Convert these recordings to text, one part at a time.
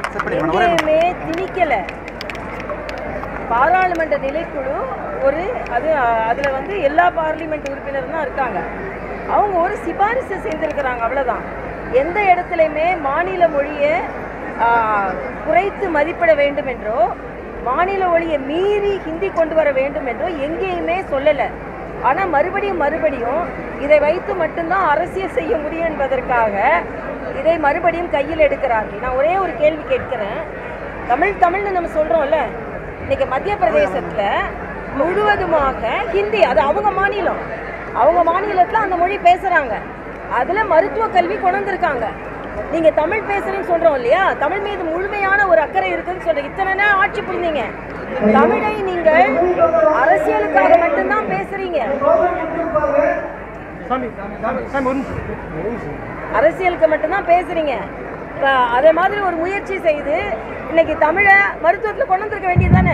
எங்கேயுமே திணிக்கல பாராளுமன்ற நிலைக்குழு ஒரு அது அதுல வந்து எல்லா பார்லிமெண்ட் உறுப்பினரும் தான் இருக்காங்க அவங்க ஒரு சிபாரிசு செய்திருக்கிறாங்க அவ்வளவுதான் எந்த இடத்துலையுமே மாநில மொழியை ஆ, குறைத்து மதிப்பிட வேண்டும் என்றோ மாநில மொழியை மீறி ஹிந்தி கொண்டு வர வேண்டும் என்றோ எங்கேயுமே சொல்லலை ஆனா மறுபடியும் மறுபடியும் இதை வைத்து மட்டும்தான் அரசியல் செய்ய முடியும் என்பதற்காக இதை மறுபடியும் கையில் எடுக்கிறார்கள் நான் ஒரே ஒரு கேள்வி கேட்கிறேன் தமிழ் தமிழ்னு நம்ம சொல்றோம்ல இன்னைக்கு மத்திய பிரதேசத்துல முழுவதுமாக ஹிந்தி அது அவங்க மாநிலம் அவங்க மாநிலத்துல அந்த மொழி பேசுறாங்க அதுல மருத்துவ கல்வி கொண்டு வந்திருக்காங்க நீங்க தமிழ் பேசுறேன்னு சொல்றோம் இல்லையா தமிழ் மீது முழுமையான ஒரு அக்கறை இருக்குன்னு சொல்றீங்க இத்தனை நேரம் ஆட்சி புரிந்தீங்க தமிழை நீங்கள் அரசியலுக்காக மட்டும்தான் பேசுறீங்க அரசியலுக்கு மட்டும்தான் பேசுறீங்க இப்ப அதே மாதிரி ஒரு முயற்சி செய்து இன்னைக்கு தமிழை மருத்துவத்துல கொண்டு வந்திருக்க வேண்டியது தானே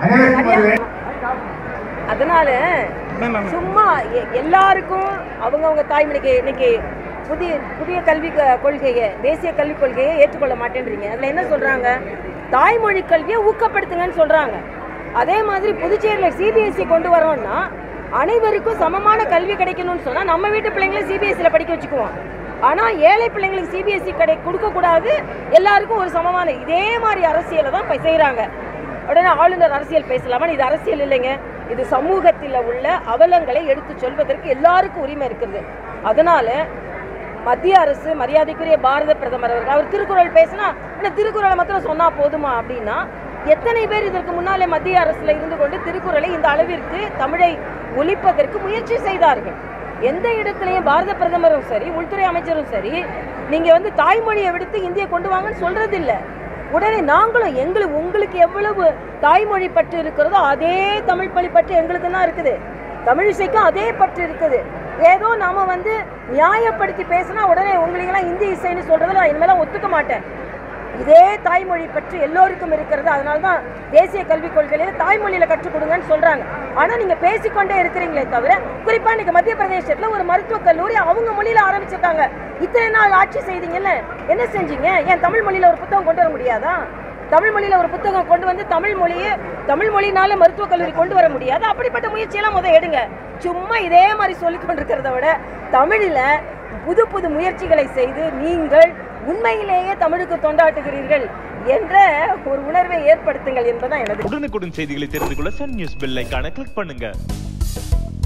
அதனால சும்மா எ- எல்லாருக்கும் அவங்கவங்க தாய்மொழிக்கு இன்னைக்கு புதிய புதிய கல்வி க- கொள்கையை தேசிய கல்விக் கொள்கையை ஏற்றுக்கொள்ள மாட்டேன்றீங்க அதில் என்ன சொல்றாங்க தாய்மொழி கல்வியை ஊக்கப்படுத்துங்கன்னு சொல்றாங்க அதே மாதிரி புதுச்சேரியில் சிபிஎஸ்சி கொண்டு வரோம்னா அனைவருக்கும் சமமான கல்வி கிடைக்கணும்னு சொன்னா நம்ம வீட்டு பிள்ளைங்களை சிபிஎஸ்சியில் படிக்க வச்சுக்குவோம் ஆனா ஏழை பிள்ளைங்களுக்கு சிபிஎஸ்சி கடை கொடுக்கக்கூடாது எல்லாருக்கும் ஒரு சமமான இதே மாதிரி அரசியலை தான் இப்போ செய்கிறாங்க உடனே ஆளுநர் அரசியல் பேசலாமா இது அரசியல் இல்லைங்க இது சமூகத்தில் உள்ள அவலங்களை எடுத்து சொல்வதற்கு எல்லாருக்கும் உரிமை இருக்குது அதனால மத்திய அரசு மரியாதைக்குரிய பாரத பிரதமர் அவர்கள் அவர் திருக்குறள் பேசினா என்ன திருக்குறளை மாத்திரம் சொன்னா போதுமா அப்படின்னா எத்தனை பேர் இதற்கு முன்னாலே மத்திய அரசுல இருந்து கொண்டு திருக்குறளை இந்த அளவிற்கு தமிழை ஒழிப்பதற்கு முயற்சி செய்தார்கள் எந்த இடத்துலையும் பாரத பிரதமரும் சரி உள்துறை அமைச்சரும் சரி நீங்க வந்து தாய்மொழியை விடுத்து இந்தியை கொண்டு வாங்கன்னு சொல்றது இல்ல உடனே நாங்களும் எங்களுக்கு உங்களுக்கு எவ்வளவு தாய்மொழி பற்று இருக்கிறதோ அதே தமிழ் மொழி பற்று எங்களுக்கு தான் இருக்குது தமிழிசைக்கும் அதே பற்று இருக்குது ஏதோ நாம வந்து நியாயப்படுத்தி பேசினா உடனே உங்களுக்கெல்லாம் இந்தி இசைன்னு சொல்றதுல நான் இனிமேலாம் ஒத்துக்க மாட்டேன் இதே தாய்மொழி பற்றி எல்லோருக்கும் இருக்கிறது அதனால தான் தேசிய கல்விக் கொள்கையில தாய்மொழியில கற்றுக் கொடுங்கன்னு சொல்றாங்க ஆனா நீங்க பேசிக்கொண்டே இருக்கிறீங்களே தவிர குறிப்பா இன்னைக்கு மத்திய பிரதேசத்துல ஒரு மருத்துவக் கல்லூரி அவங்க மொழியில ஆரம்பிச்சிருக்காங்க இத்தனை நாள் ஆட்சி செய்தீங்கல்ல என்ன செஞ்சீங்க ஏன் தமிழ் மொழியில ஒரு புத்தகம் கொண்டு வர முடியாதா தமிழ் மொழியில ஒரு புத்தகம் கொண்டு வந்து தமிழ் மொழியை தமிழ் மொழினால மருத்துவக் கல்லூரி கொண்டு வர முடியாது அப்படிப்பட்ட முயற்சியெல்லாம் முத எடுங்க சும்மா இதே மாதிரி சொல்லிக் கொண்டிருக்கிறத விட தமிழில் புது புது முயற்சிகளை செய்து நீங்கள் உண்மையிலேயே தமிழுக்கு தொண்டாட்டுகிறீர்கள் என்ற ஒரு உணர்வை ஏற்படுத்துங்கள் என்பதுதான் எனது உடனுக்குடன் செய்திகளை தெரிந்து கொள்ள சன் நியூஸ் பெல் ஐகானை கிளிக் பண்ணுங்க